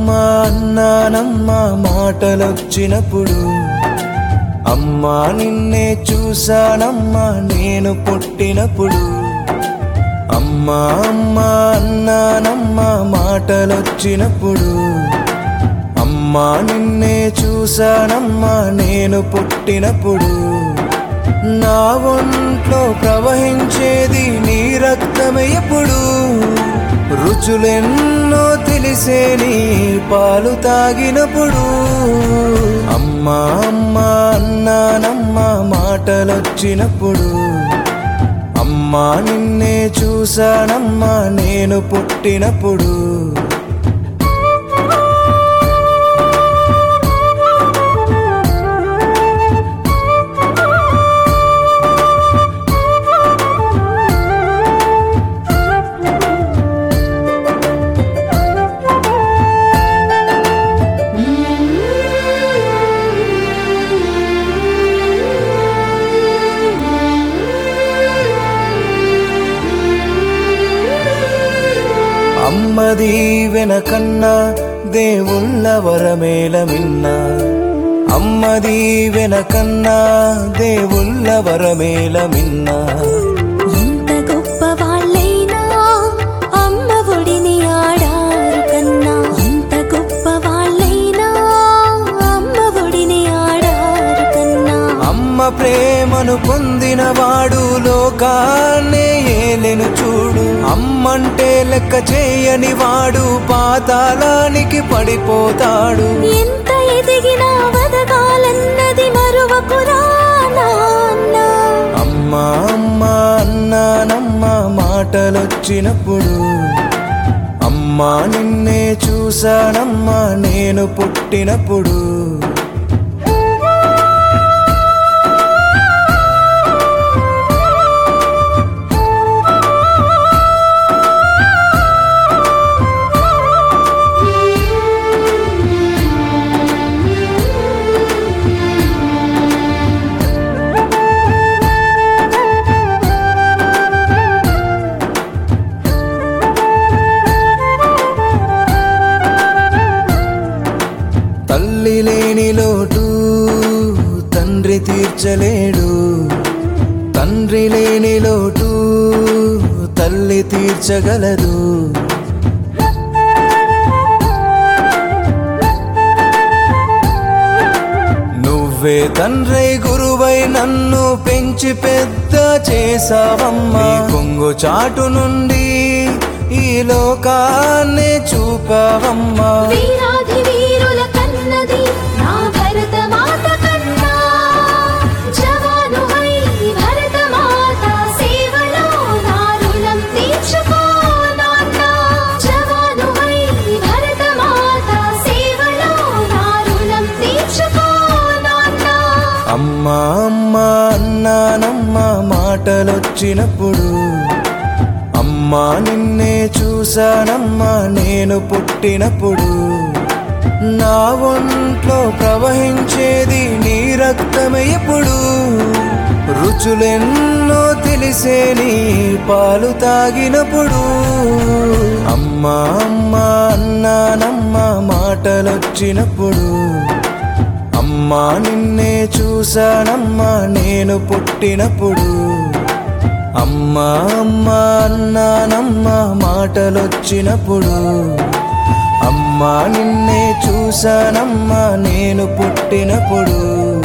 అమ్మా అన్నానమ్మా మాటలొచ్చినప్పుడు అమ్మా నిన్నే చూశానమ్మా నేను పుట్టినప్పుడు అమ్మా అమ్మా అన్నానమ్మా మాటలొచ్చినప్పుడు అమ్మా నిన్నే చూశానమ్మా నేను పుట్టినప్పుడు నా ఒంట్లో ప్రవహించేది నీ రక్తమే ఎప్పుడు రుచులెన్నో తెలిసే నీ పాలు తాగినప్పుడు అమ్మా అమ్మా అన్నానమ్మా మాటలొచ్చినప్పుడు అమ్మా నిన్నే చూశానమ్మా నేను పుట్టినప్పుడు అమ్మది వెనకన్నా దేవుళ్ళ వరమేల మిన్న అమ్మది వెనకన్నా దేవుళ్ళ వరమేల మిన్న ఎంత గొప్ప వాళ్ళైనా అమ్మ ఒడిని ఆడారు కన్నా ఎంత గొప్ప వాళ్ళైనా అమ్మ ఒడిని ఆడారు కన్నా అమ్మ ప్రేమను పొందిన వాడు లోకాన్నే ఏలెను చూడు అమ్మంటే లెక్క చేయని వాడు పాతాళానికి పడిపోతాడు ఎంత ఎదిగినా వదగాలన్నది మరువకురా నాన్న అమ్మా అమ్మా అన్నానమ్మా మాటలొచ్చినప్పుడు అమ్మా నిన్నే చూశానమ్మా నేను పుట్టినప్పుడు తల్లి లేని లోటు తండ్రి తీర్చలేడు తండ్రి లేని లోటు తల్లి తీర్చగలదు నువ్వే తండ్రి గురువై నన్ను పెంచి పెద్ద చేసావమ్మా నీ కొంగు చాటు నుండి ఈ లోకాన్ని చూపావమ్మా వీరాధి వీరుల కన్నది నా భరత మాత కన్నా జవానువై భరత మాత సేవలో నా రుణం తీర్చుకో నాన్న జవానువై భరత మాత సేవలో నా రుణం తీర్చుకో నాన్న అమ్మా అమ్మా అన్నానమ్మా మాటలొచ్చినప్పుడు అమ్మా నిన్నే చూశానమ్మా నేను పుట్టినప్పుడు నా ఒంట్లో ప్రవహించేది నీ రక్తమే ఎప్పుడు రుచులెన్నో తెలిసే నీ పాలు తాగినప్పుడు అమ్మా అమ్మా అన్నానమ్మా మాటలొచ్చినప్పుడు అమ్మా నిన్నే చూశానమ్మా నేను పుట్టినప్పుడు అమ్మా అమ్మా అన్నానమ్మా మాటలొచ్చినప్పుడు అమ్మా నిన్నే చూశానమ్మా నేను పుట్టినప్పుడు